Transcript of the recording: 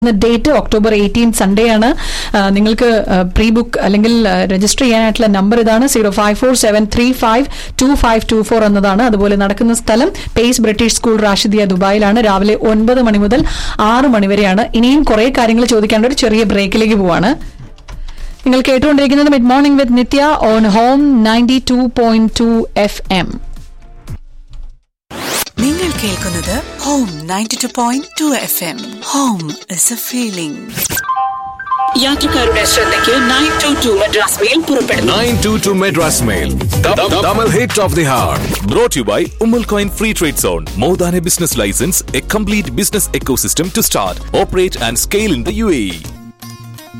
Date October eighteen Sunday ആണ് ആ, നിങ്ങൾക്ക് പ്രീ ബുക്ക് അല്ലെങ്കിൽ രജിസ്റ്റർ ചെയ്യാനായിട്ടുള്ള നമ്പർ ഇതാണ് zero five four seven three five two five two four എന്നതാണ് അതുപോലെ നടക്കുന്ന സ്ഥലം പേസ് ബ്രിട്ടീഷ് സ്കൂൾ റാഷിദിയ ദുബായിലാണ് രാവിലെ ഒൻപത് മണി മുതൽ ആറ് മണി വരെയാണ് ഇനിയും കുറെ കാര്യങ്ങൾ ചോദിക്കേണ്ട ഒരു ചെറിയ ബ്രേക്കിലേക്ക് പോവാണ് നിങ്ങൾ കേട്ടുകൊണ്ടിരിക്കുന്നത് mid morning with Nithya on home ninety two point two F M നിങ്ങൾ കേൾക്കുന്നത് home ninety two point two F M home is a feeling യാത്രക്കാരുടെ ശ്രദ്ധയ്ക്ക് nine two two Madras mail പുറപ്പെടുന്നു 922 Madras Mail. The, the, double hit of the hour. Brought to you by Umal Coin Free Trade Zone. More than a business license, a complete business ecosystem to start, operate, and scale in the UAE.